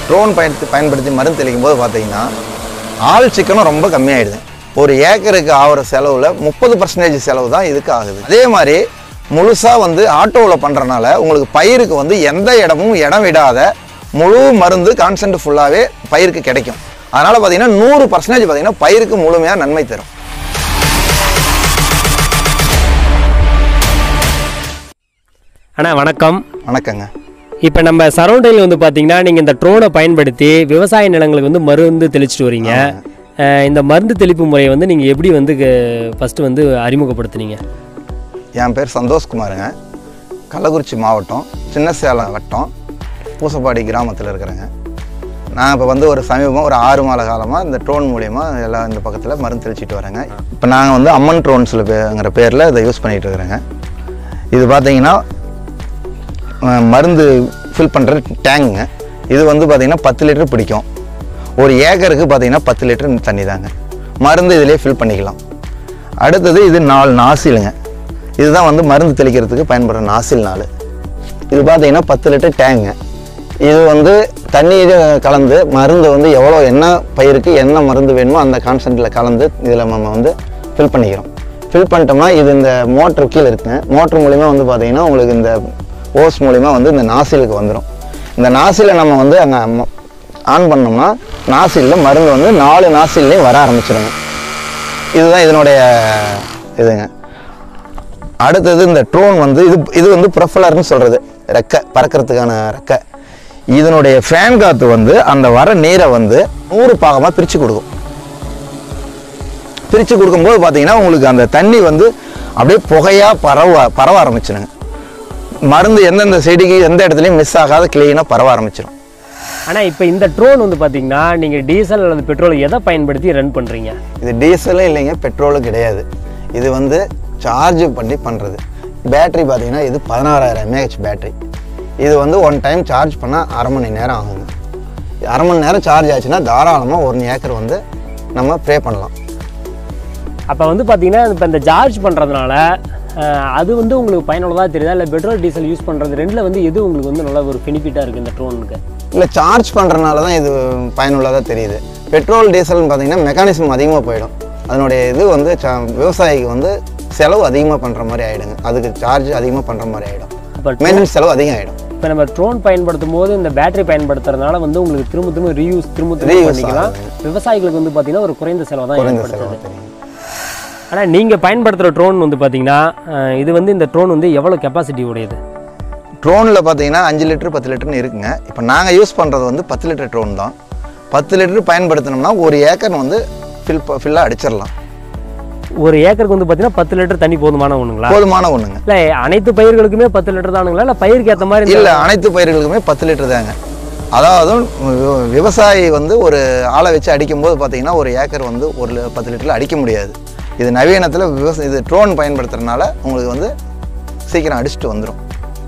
Drone பயன்படுத்தி பயன்படுத்தி மருந்து தெளிக்கும் போது பார்த்தீங்கன்னா ஆள் சிக்கனம் ரொம்ப கம்மியாயிடுது ஒரு ஏக்கருக்கு ஆகிற செலவில் முப்பது பர்சன்டேஜ் செலவு தான் இதுக்கு ஆகுது அதே மாதிரி முழுசாக வந்து ஆட்டோவில் பண்ணுறனால உங்களுக்கு பயிருக்கு வந்து எந்த இடமும் இடம் விடாத முழு மருந்து கான்சென்ட் ஃபுல்லாகவே பயிருக்கு கிடைக்கும் அதனால் பார்த்தீங்கன்னா நூறு பர்சன்டேஜ் பார்த்தீங்கன்னா பயிருக்கு முழுமையாக நன்மை தரும் அண்ணா வணக்கம் வணக்கங்க இப்போ நம்ம சரௌண்டிங்கில் வந்து பார்த்தீங்கன்னா நீங்கள் இந்த ட்ரோனை பயன்படுத்தி விவசாய நிலங்களுக்கு வந்து மருந்து தெளிச்சிட்டு வரீங்க அஹ் இந்த மருந்து தெளிப்பு முறையை வந்து நீங்கள் எப்படி வந்து ஃபஸ்ட்டு வந்து அறிமுகப்படுத்துனீங்க என் பேர் சந்தோஷ்குமாருங்க கள்ளக்குறிச்சி மாவட்டம் சின்ன சேலம் வட்டம் பூசப்பாடி கிராமத்தில் இருக்கிறேங்க நான் இப்போ வந்து ஒரு சமீபமாக ஒரு ஆறு மாத காலமாக இந்த ட்ரோன் மூலியமா எல்லாம் இந்த பக்கத்தில் மருந்து தெளிச்சிட்டு வரேங்க இப்போ நாங்கள் வந்து அம்மன் ட்ரோன்ஸில் பேங்கிற பேரில் இதை யூஸ் பண்ணிகிட்டு இருக்கிறேங்க இது பார்த்தீங்கன்னா அஹ், மருந்து ஃபில் பண்ணுற டேங்குங்க இது வந்து பார்த்தீங்கன்னா பத்து லிட்டர் பிடிக்கும் ஒரு ஏக்கருக்கு பார்த்தீங்கன்னா பத்து லிட்டர் தண்ணி தாங்க மருந்து இதிலே ஃபில் பண்ணிக்கலாம் அடுத்தது இது நாலு நாசிலுங்க இதுதான் வந்து மருந்து தெளிக்கிறதுக்கு பயன்படுற நாசில் நாள் இது பார்த்தீங்கன்னா பத்து லிட்டர் டேங்குங்க இது வந்து தண்ணீர் கலந்து மருந்து வந்து எவ்வளோ என்ன பயிருக்கு என்ன மருந்து வேணுமோ அந்த கான்சென்ட்டில் கலந்து இதில் நம்ம வந்து ஃபில் பண்ணிக்கிறோம் ஃபில் பண்ணிட்டோம்னா இது இந்த மோட்ரு கீழே இருக்குங்க மோட்ரு மூலிமா வந்து பார்த்தீங்கன்னா உங்களுக்கு இந்த ஓஸ் மூலிமா வந்து இந்த நாசிலுக்கு வந்துடும் இந்த நாசிலை நம்ம வந்து அங்கே ஆன் பண்ணோம்னா நாசிலில் மருந்து வந்து நாலு நாசில்லையும் வர ஆரம்பிச்சிடுங்க இதுதான் இதனுடைய இதுங்க அடுத்தது இந்த ட்ரோன் வந்து இது இது வந்து ப்ரொஃபலர்னு சொல்கிறது ரெக்கை பறக்கிறதுக்கான ரெக்கை இதனுடைய ஃபேன் காற்று வந்து அந்த வர நீரை வந்து நூறு பாகமாக பிரித்து கொடுக்கும் பிரித்து கொடுக்கும்போது பார்த்தீங்கன்னா உங்களுக்கு அந்த தண்ணி வந்து அப்படியே புகையாக பரவ பரவ ஆரம்பிச்சிடுங்க மருந்து எந்தெந்த செடிக்கு எந்த இடத்துலையும் மிஸ் ஆகாத க்ளீனாக பரவ ஆரம்பிச்சிடும் ஆனால் இப்போ இந்த ட்ரோன் வந்து பார்த்தீங்கன்னா நீங்கள் டீசல் அல்லது பெட்ரோல் எதை பயன்படுத்தி ரன் பண்ணுறீங்க இது டீசலும் இல்லைங்க பெட்ரோலும் கிடையாது இது வந்து சார்ஜ் பண்ணி பண்ணுறது பேட்டரி பார்த்தீங்கன்னா இது பதினாறாயிரம் எம்ஏஹெச் பேட்டரி இது வந்து ஒன் டைம் சார்ஜ் பண்ணால் அரை மணி நேரம் ஆகுங்க அரை மணி நேரம் சார்ஜ் ஆச்சுன்னா தாராளமாக ஒரு ஏக்கர் வந்து நம்ம ப்ரே பண்ணலாம் அப்போ வந்து பார்த்தீங்கன்னா இப்போ இந்த சார்ஜ் பண்ணுறதுனால அது வந்து உங்களுக்கு பயனுள்ளதாக தெரியுதா இல்லை பெட்ரோல் டீசல் யூஸ் பண்ணுறது ரெண்டில் வந்து எது உங்களுக்கு வந்து நல்ல ஒரு பெனிஃபிட்டாக இருக்குது இந்த ட்ரோனுக்கு இல்லை சார்ஜ் பண்ணுறனால தான் இது பயனுள்ளதாக தெரியுது பெட்ரோல் டீசல்னு பார்த்தீங்கன்னா மெக்கானிசம் அதிகமாக போயிடும் அதனுடைய இது வந்து ச- விவசாயிக்கு வந்து செலவு அதிகமாக பண்ணுற மாதிரி ஆகிடுங்க அதுக்கு சார்ஜ் அதிகமாக பண்ணுற மாதிரி ஆகிடும் அப்போ மெயின்டெனன்ஸ் செலவு அதிகம் ஆகிடும் இப்போ நம்ம ட்ரோன் பயன்படுத்தும் போது இந்த பேட்டரி பயன்படுத்துறதுனால வந்து உங்களுக்கு திரும்ப திரும்ப ரீயூஸ் திரும்ப திரும்ப Reuse பண்ணிக்கலாம் விவசாயிகளுக்கு வந்து பார்த்தீங்கன்னா ஒரு குறைந்த செலவு தான் குறைந்த ஏற்படுத்துது செலவு தெரியும் ஆனால் நீங்கள் பயன்படுத்துகிற ட்ரோன் வந்து பார்த்தீங்கன்னா அஹ், இது வந்து இந்த ட்ரோன் வந்து எவ்வளோ கெப்பாசிட்டி உடையது ட்ரோனில் பார்த்தீங்கன்னா அஞ்சு லிட்டர் பத்து லிட்டர்னு இருக்குங்க இப்போ நாங்கள் யூஸ் பண்ணுறது வந்து பத்து லிட்டர் ட்ரோன் தான் பத்து லிட்டர் பயன்படுத்தினோம்னா ஒரு ஏக்கர் வந்து ஃபில் ஃபில்லாக அடிச்சிடலாம் ஒரு ஏக்கருக்கு வந்து பார்த்தீங்கன்னா பத்து லிட்டர் தண்ணி போதுமான ஒன்றுங்களா போதுமான ஒன்றுங்க இல்லை அனைத்து பயிர்களுக்குமே பத்து லிட்டர் தானுங்களா இல்லை பயிருக்கு ஏற்ற மாதிரி இந்த- இல்லை அனைத்து பயிர்களுக்குமே பத்து லிட்டர் தாங்க அதாவது வி- விவசாயி வந்து ஒரு ஆளை வச்சு அடிக்கும்போது பார்த்தீங்கன்னா ஒரு ஏக்கர் வந்து ஒரு லி- பத்து லிட்டரில் அடிக்க முடியாது இது நவீனத்தில் விவசாய இது ட்ரோன் பயன்படுத்துறதுனால உங்களுக்கு வந்து சீக்கிரம் அடிச்சுட்டு வந்துடும்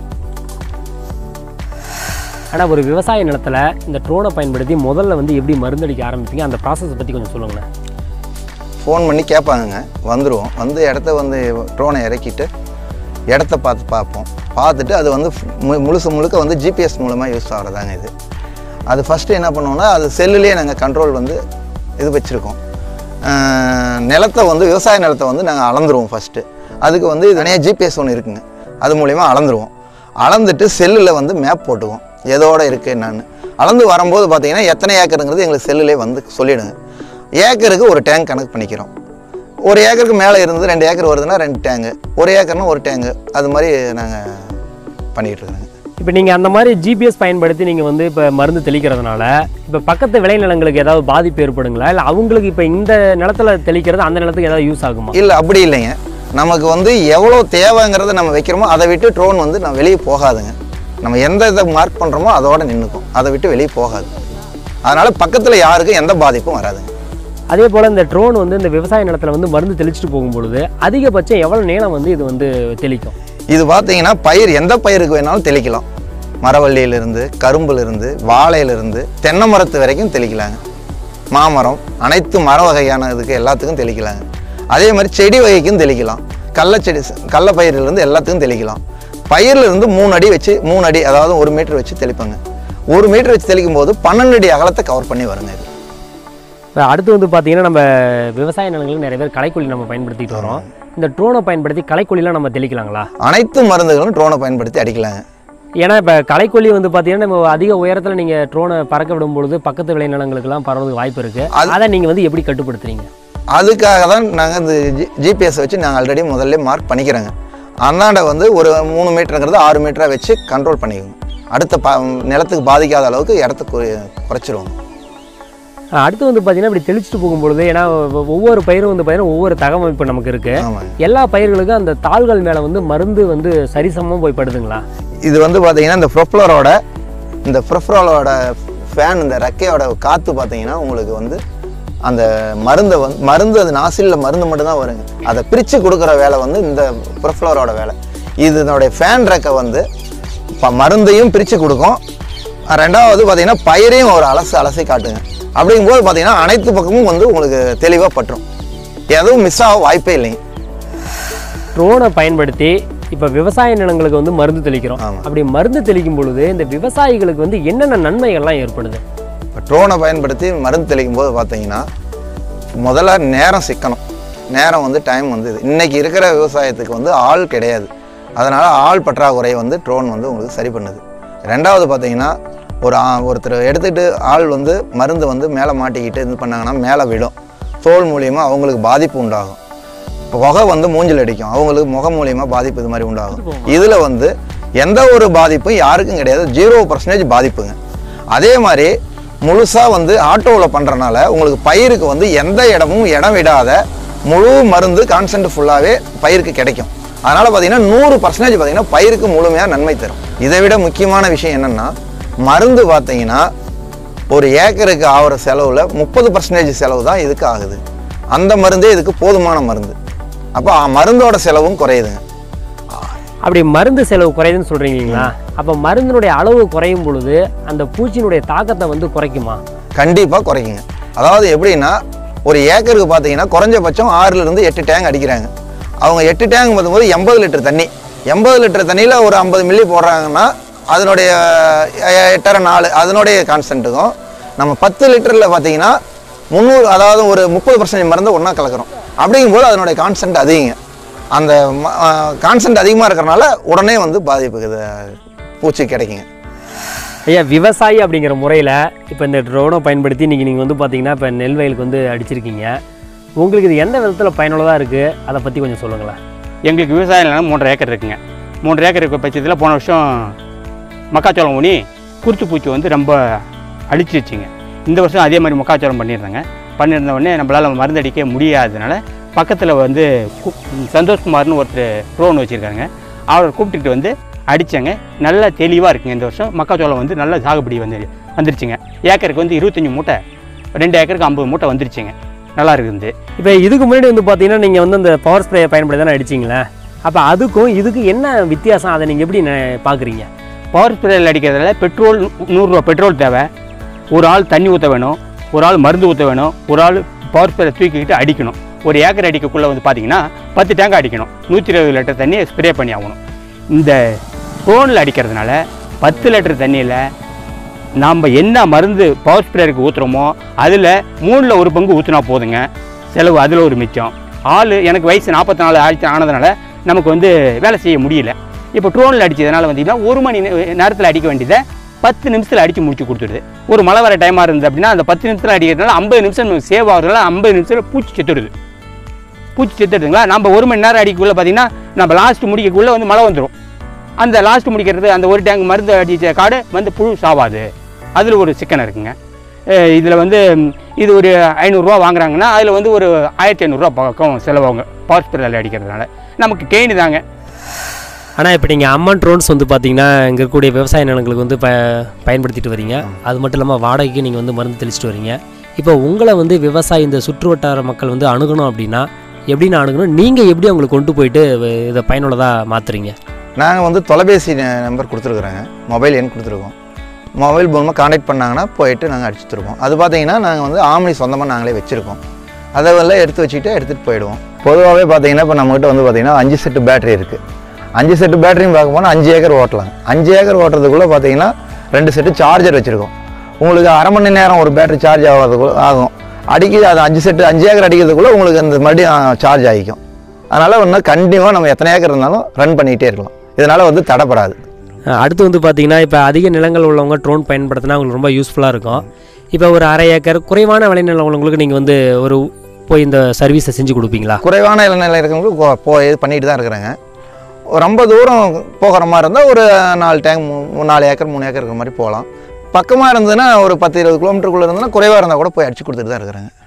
ஆனால் ஒரு விவசாய நிலத்தில் இந்த ட்ரோனை பயன்படுத்தி முதல்ல வந்து எப்படி மருந்தடிக்க ஆரம்பிப்பீங்க அந்த ப்ராசஸை பற்றி கொஞ்சம் சொல்லுங்களேன் ஃபோன் பண்ணி கேட்பாங்கங்க வந்துடுவோம் வந்து இடத்த வந்து ட்ரோனை இறக்கிட்டு இடத்த பார்த்து பார்ப்போம் பார்த்துட்டு அது வந்து மு- முழுசு முழுக்க வந்து ஜிபிஎஸ் மூலமாக யூஸ் ஆகிறதாங்க இது அது ஃபஸ்ட்டு என்ன பண்ணுவோம்னா அது செல்லுலேயே நாங்கள் கண்ட்ரோல் வந்து இது வச்சுருக்கோம் நிலத்தை வந்து விவசாய நிலத்தை வந்து நாங்கள் அளந்துருவோம் ஃபஸ்ட்டு அதுக்கு வந்து இது தனியாக ஜிபிஎஸ் ஒன்று இருக்குங்க அது மூலிமா அளந்துருவோம் அளந்துட்டு செல்லில் வந்து மேப் போட்டுக்குவோம் எதோட இருக்குது என்னன்னு அளந்து வரும்போது பார்த்தீங்கன்னா எத்தனை ஏக்கருங்கிறது எங்களுக்கு செல்லுலே வந்து சொல்லிவிடுங்க ஏக்கருக்கு ஒரு டேங்க் கணக்கு பண்ணிக்கிறோம் ஒரு ஏக்கருக்கு மேலே இருந்து ரெண்டு ஏக்கர் வருதுன்னா ரெண்டு டேங்கு ஒரு ஏக்கர்னா ஒரு டேங்கு அது மாதிரி நாங்கள் பண்ணிகிட்டு இருக்கிறோங்க இப்போ நீங்கள் அந்த மாதிரி ஜிபிஎஸ் பயன்படுத்தி நீங்கள் வந்து இப்போ மருந்து தெளிக்கிறதுனால இப்போ பக்கத்து விளைநிலங்களுக்கு ஏதாவது பாதிப்பு ஏற்படுங்களா இல்லை அவங்களுக்கு இப்போ இந்த நிலத்துல தெளிக்கிறது அந்த நிலத்துக்கு ஏதாவது யூஸ் ஆகுமா இல்லை அப்படி இல்லைங்க நமக்கு வந்து எவ்வளோ தேவைங்கிறத நம்ம வைக்கிறோமோ அதை விட்டு ட்ரோன் வந்து நம்ம வெளியே போகாதுங்க நம்ம எந்த இதை மார்க் பண்ணுறோமோ அதோட நின்றுக்கும் அதை விட்டு வெளியே போகாது அதனால் பக்கத்தில் யாருக்கும் எந்த பாதிப்பும் வராதுங்க அதே போல் இந்த ட்ரோன் வந்து இந்த விவசாய நிலத்துல வந்து மருந்து தெளிச்சுட்டு போகும்பொழுது அதிகபட்சம் எவ்வளோ நீளம் வந்து இது வந்து தெளிக்கும் இது பார்த்தீங்கன்னா பயிர் எந்த பயிருக்கு வேணாலும் தெளிக்கலாம் மரவள்ளியிலிருந்து கரும்புலேருந்து வாழையிலிருந்து தென்னை மரத்து வரைக்கும் தெளிக்கலாங்க மாமரம் அனைத்து மர வகையான இதுக்கு எல்லாத்துக்கும் தெளிக்கலாங்க அதே மாதிரி செடி வகைக்கும் தெளிக்கலாம் கடலச்செடி கடல பயிரிலிருந்து எல்லாத்துக்கும் தெளிக்கலாம் பயிர்ல இருந்து மூணு அடி வச்சு மூணு அடி அதாவது ஒரு மீட்டர் வச்சு தெளிப்பாங்க ஒரு மீட்டர் வச்சு தெளிக்கும் போது பன்னெண்டு அடி அகலத்தை கவர் பண்ணி வருங்க இது இப்போ அடுத்து வந்து பார்த்தீங்கன்னா நம்ம விவசாய நிலங்களுக்கு நிறைய பேர் களைக்கொல்லி நம்ம பயன்படுத்திட்டு வரோம் இந்த ட்ரோனை பயன்படுத்தி களைக்கொல்லிலாம் நம்ம தெளிக்கலாங்களா அனைத்து மருந்துகளும் ட்ரோனை பயன்படுத்தி அடிக்கலாங்க ஏன்னா இப்போ களைக்கொல்லி வந்து பார்த்தீங்கன்னா நம்ம அதிக உயரத்தில் நீங்கள் ட்ரோனை பறக்க விடும் பொழுது பக்கத்து விளைநிலங்களுக்கெல்லாம் பரவதுக்கு வாய்ப்பு இருக்குது அது- அதை நீங்கள் வந்து எப்படி கட்டுப்படுத்துறீங்க அதுக்காக தான் நாங்கள் இந்த ஜி ஜிபிஎஸ் வச்சு நாங்கள் ஆல்ரெடி முதல்ல மார்க் பண்ணிக்கிறோங்க அந்தாண்ட வந்து ஒரு மூணு மீட்டருங்கிறது ஆறு மீட்டராக வச்சு கண்ட்ரோல் பண்ணிக்கோங்க அடுத்த பா நிலத்துக்கு பாதிக்காத அளவுக்கு இடத்த குறை- குறைச்சிருவோங்க அஹ் அடுத்து வந்து பார்த்தீங்கன்னா இப்படி தெளிச்சுட்டு போகும்பொழுது ஏன்னா ஒ- ஒவ்வொரு பயிரும் வந்து பார்த்தீங்கன்னா ஒவ்வொரு தகவமைப்பு நமக்கு இருக்குது ஆமாங்க எல்லா பயிர்களுக்கும் அந்த தாள்கள் மேலே வந்து மருந்து வந்து சரிசமமாக போய் படுதுங்களா இது வந்து பார்த்தீங்கன்னா இந்த ப்ரொஃப்ளரோட இந்த ப்ரொஃப்ளரோட ஃபேன் இந்த ரெக்கையோட காற்று பார்த்தீங்கன்னா உங்களுக்கு வந்து அந்த மருந்தை வந்து மருந்து அது நாசிலில் மருந்து மட்டும்தான் வருங்க அதை பிரித்து கொடுக்குற வேலை வந்து இந்த ப்ரொஃப்ளரோட வேலை இதனுடைய ஃபேன் ரெக்கை வந்து இப்போ மருந்தையும் பிரித்து கொடுக்கும் ரெண்டாவது பார்த்தீங்கன்னா பயிரையும் ஒரு அலசு அலசி காட்டுங்க அப்படிங்கும்போது பார்த்தீங்கன்னா அனைத்து பக்கமும் வந்து உங்களுக்கு தெளிவாக பற்றும் எதுவும் மிஸ் ஆக வாய்ப்பே இல்லைங்க ட்ரோனை பயன்படுத்தி இப்போ விவசாய நிலங்களுக்கு வந்து மருந்து தெளிக்கிறோம் ஆமா. அப்படி மருந்து தெளிக்கும் பொழுது இந்த விவசாயிகளுக்கு வந்து என்னென்ன நன்மைகள்லாம் ஏற்படுது இப்போ ட்ரோனை பயன்படுத்தி மருந்து தெளிக்கும் போது பார்த்தீங்கன்னா முதல்ல நேரம் சிக்கணும் நேரம் வந்து டைம் வந்து இது இன்னைக்கு இருக்கிற விவசாயத்துக்கு வந்து ஆள் கிடையாது அதனால் ஆள் பற்றாக்குறை வந்து ட்ரோன் வந்து உங்களுக்கு சரி பண்ணுது ரெண்டாவது பார்த்தீங்கன்னா ஒரு ஆ- ஒருத்தர் எடுத்துகிட்டு ஆள் வந்து மருந்து வந்து மேலே மாட்டிக்கிட்டு இது பண்ணாங்கன்னா மேலே விடும் தோல் மூலியமாக அவங்களுக்கு பாதிப்பு உண்டாகும் புகை வந்து மூஞ்சில் அடிக்கும் அவங்களுக்கு முகம் மூலியமாக பாதிப்பு இது மாதிரி உண்டாகும் இதில் வந்து எந்த ஒரு பாதிப்பும் யாருக்கும் கிடையாது ஜீரோ பர்சன்டேஜ் பாதிப்புங்க அதே மாதிரி முழுசாக வந்து ஆட்டோவில் பண்ணுறனால உங்களுக்கு பயிருக்கு வந்து எந்த இடமும் இடம் விடாத முழு மருந்து கான்சென்ட் ஃபுல்லாகவே பயிருக்கு கிடைக்கும் அதனால் பார்த்தீங்கன்னா நூறு பர்சன்டேஜ் பார்த்தீங்கன்னா பயிருக்கு முழுமையாக நன்மை தரும் இதை விட முக்கியமான விஷயம் என்னென்னா மருந்து பார்த்தீங்கன்னா ஒரு ஏக்கருக்கு ஆகிற செலவில் முப்பது பர்சன்டேஜ் செலவு தான் இதுக்கு ஆகுது அந்த மருந்தே இதுக்கு போதுமான மருந்து அப்போ மருந்தோட செலவும் குறையுதுங்க அப்படி மருந்து செலவு குறையுதுன்னு சொல்றீங்களா அப்போ மருந்தினுடைய அளவு குறையும் பொழுது அந்த பூச்சியினுடைய தாக்கத்தை வந்து குறைக்குமா கண்டிப்பாக குறைக்குங்க அதாவது எப்படின்னா ஒரு ஏக்கருக்கு பார்த்தீங்கன்னா குறைஞ்சபட்சம் ஆறுலேருந்து எட்டு டேங்க் அடிக்கிறாங்க அவங்க எட்டு டேங்க் பார்க்கும்போது எண்பது லிட்டர் தண்ணி எண்பது லிட்டர் தண்ணியில் ஒரு ஐம்பது மில்லி போடுறாங்கன்னா அதனுடைய எ- எட்டரை நாலு அதனுடைய கான்சென்ட்டுக்கும் நம்ம பத்து லிட்டரில் பார்த்தீங்கன்னா முந்நூறு அதாவது ஒரு முப்பது பர்சன்டேஜ் மருந்து ஒன்றா கலக்கிறோம் அப்படிங்கும்போது அதனுடைய கான்சென்ட் அதிகங்க அந்த கான்சென்ட் அதிகமாக இருக்கிறனால உடனே வந்து பாதிப்பு இது பூச்சி கிடைக்குங்க ஐயா விவசாயி அப்படிங்கிற முறையில் இப்போ இந்த ட்ரோனை பயன்படுத்தி இன்றைக்கி நீங்கள் வந்து பார்த்தீங்கன்னா இப்போ நெல் வயலுக்கு வந்து அடிச்சிருக்கீங்க உங்களுக்கு இது எந்த விதத்தில் பயனுள்ளதாக இருக்குது அதை பற்றி கொஞ்சம் சொல்லுங்களேன் எங்களுக்கு விவசாய நிலம் மூன்றரை ஏக்கர் இருக்குங்க மூன்றரை ஏக்கர் இருக்க பட்சத்தில் போன வருஷம் மக்காச்சோளம் ஊனி குருத்து பூச்சி வந்து ரொம்ப அழிச்சிருச்சுங்க இந்த வருஷம் அதே மாதிரி மக்காச்சோளம் பண்ணியிருந்தாங்க பண்ணியிருந்த உடனே நம்மளால் மருந்தடிக்க முடியாததுனால பக்கத்தில் வந்து கு- சந்தோஷ்குமார்னு ஒருத்தர் ட்ரோன் வச்சுருக்காங்க அவரை கூப்பிட்டுட்டு வந்து அடித்தாங்க நல்லா தெளிவாக இருக்குங்க இந்த வருஷம் மக்காச்சோளம் வந்து நல்ல சாகுபடி வந்து வந்துருச்சுங்க ஏக்கருக்கு வந்து இருபத்தஞ்சி மூட்டை ரெண்டு ஏக்கருக்கு ஐம்பது மூட்டை வந்துருச்சுங்க நல்லா இருக்குது இப்போ இதுக்கு முன்னாடி வந்து பார்த்தீங்கன்னா நீங்கள் வந்து அந்த பவர் ஸ்ப்ரேயை பயன்படுத்தி தானே அடிச்சிங்களே அப்போ அதுக்கும் இதுக்கு என்ன வித்தியாசம் அதை நீங்கள் எப்படி பார்க்குறீங்க பவர் ஸ்ப்ரேயில் அடிக்கிறதுல பெட்ரோல் நூ- நூறுரூவா பெட்ரோல் தேவை ஒரு ஆள் தண்ணி ஊற்ற வேணும் ஒரு ஆள் மருந்து ஊற்ற வேணும் ஒரு ஆள் பவர் ஸ்ப்ரே தூக்கிக்கிட்டு அடிக்கணும் ஒரு ஏக்கர் அடிக்கக்குள்ளே வந்து பார்த்தீங்கன்னா பத்து டேங்க் அடிக்கணும் நூற்றி இருபது லிட்டர் தண்ணி ஸ்ப்ரே பண்ணி ஆகணும் இந்த ஃபோனில் அடிக்கிறதுனால பத்து லிட்டர் தண்ணியில் நாம் என்ன மருந்து பவர் ஸ்ப்ரேயருக்கு ஊற்றுறோமோ அதில் மூணில் ஒரு பங்கு ஊற்றினா போதுங்க செலவு அதில் ஒரு மிச்சம் ஆள் எனக்கு வயசு நாற்பத்தி நாலு ஆயிடுச்சு ஆனதுனால நமக்கு வந்து வேலை செய்ய முடியல இப்போ ட்ரோனில் அடிச்சதுனால வந்தீங்கன்னா ஒரு மணி நே- நேரத்தில் அடிக்க வேண்டியதை பத்து நிமிஷத்தில் அடித்து முடிச்சு கொடுத்துடுது ஒரு மழை வர டைமாக இருந்தது அப்படின்னா அந்த பத்து நிமிஷத்தில் அடிக்கிறதுனால ஐம்பது நிமிஷம் நமக்கு சேவ் ஆகுறதுனால ஐம்பது நிமிஷத்தில் பூச்சி செத்துடுது பூச்சி செத்துடுதுங்களா நம்ம ஒரு மணி நேரம் அடிக்கக்குள்ளே பார்த்தீங்கன்னா நம்ம லாஸ்ட் முடிக்கக்குள்ளே வந்து மழை வந்துடும் அந்த லாஸ்ட் முடிக்கிறது அந்த ஒரு டேங்க் மருந்து அடித்த காடு வந்து புழு சாவாது அதில் ஒரு சிக்கன் இருக்குங்க இதில் வந்து ம், இது ஒரு ஐநூறுரூவா வாங்குறாங்கன்னா அதில் வந்து ஒரு ஆயிரத்தி ஐநூறுரூவா பக்கம் செலவாகுங்க பவர் ஸ்ப்ரேயில் அடிக்கிறதுனால நமக்கு கெயின் தாங்க ஆனால் இப்போ நீங்கள் அம்மன் ட்ரோன்ஸ் வந்து பார்த்தீங்கன்னா இங்கே இருக்கக்கூடிய விவசாய நிலங்களுக்கு வந்து ப பயன்படுத்திட்டு வரீங்க அது மட்டும் இல்லாமல் வாடகைக்கு நீங்கள் வந்து மருந்து தெளிச்சிட்டு வரீங்க இப்போ உங்களை வந்து விவசாயி இந்த சுற்று வட்டார மக்கள் வந்து அணுகணும் அப்படின்னா எப்படின்னு அணுகணும் நீங்கள் எப்படி அவங்களுக்கு கொண்டு போயிட்டு வ- இதை பயனுள்ளதாக மாற்றுறீங்க நாங்கள் வந்து தொலைபேசி ந- நம்பர் கொடுத்துருக்குறோங்க மொபைல் எண் கொடுத்துருக்கோம் மொபைல் மூலமாக காண்டாக்ட் பண்ணாங்கன்னா போயிட்டு நாங்கள் அடிச்சு தருவோம் அது பார்த்தீங்கன்னா நாங்கள் வந்து ஆம்னி சொந்தமாக நாங்களே வச்சுருக்கோம் அதை எல்லாம் எடுத்து வச்சுக்கிட்டு எடுத்துகிட்டு போயிடுவோம் பொதுவாகவே பார்த்தீங்கன்னா இப்போ நம்மகிட்ட வந்து பார்த்தீங்கன்னா அஞ்சு செட்டு பேட்டரி இருக்குது அஞ்சு செட்டு பேட்டரியும் பார்க்க போனால் அஞ்சு ஏக்கர் ஓட்டலாம் அஞ்சு ஏக்கர் ஓட்டுறதுக்குள்ளே பார்த்தீங்கன்னா ரெண்டு செட்டு சார்ஜர் வச்சுருக்கோம் உங்களுக்கு அரை மணி நேரம் ஒரு பேட்டரி சார்ஜ் ஆகிறதுக்குள்ள ஆகும் அடிக்க அது அஞ்சு செட்டு அஞ்சு ஏக்கர் அடிக்கிறதுக்குள்ளே உங்களுக்கு அந்த மறுபடியும் சார்ஜ் ஆகிக்கும் அதனால் ஒன்று கண்டிப்பாக நம்ம எத்தனை ஏக்கர் இருந்தாலும் ரன் பண்ணிகிட்டே இருக்கலாம் இதனால் வந்து தடைப்படாது அஹ் அடுத்து வந்து பார்த்தீங்கன்னா இப்போ அதிக நிலங்கள் உள்ளவங்க ட்ரோன் பயன்படுத்தினா அவங்களுக்கு ரொம்ப யூஸ்ஃபுல்லாக இருக்கும் இப்போ ஒரு அரை ஏக்கர் குறைவான விளைநிலம் உள்ளவங்களுக்கு நீங்கள் வந்து ஒரு போய் இந்த சர்வீஸை செஞ்சு கொடுப்பீங்களா குறைவான இளநிலை இருக்கவங்களுக்கு கொ- போய் பண்ணிட்டு தான் இருக்கிறாங்க ரொம்ப தூரம் போகிற மாதிரி இருந்தால் ஒரு நாலு டேங்க் மூ நாலு ஏக்கர் மூணு ஏக்கர் இருக்கிற மாதிரி போகலாம் பக்கமாக இருந்ததுன்னா ஒரு பத்து இருபது கிலோமீட்டருக்குள்ளே இருந்ததுன்னா குறைவாக இருந்தால் கூட போய் அடிச்சு கொடுத்துட்டு தான் இருக்கிறாங்க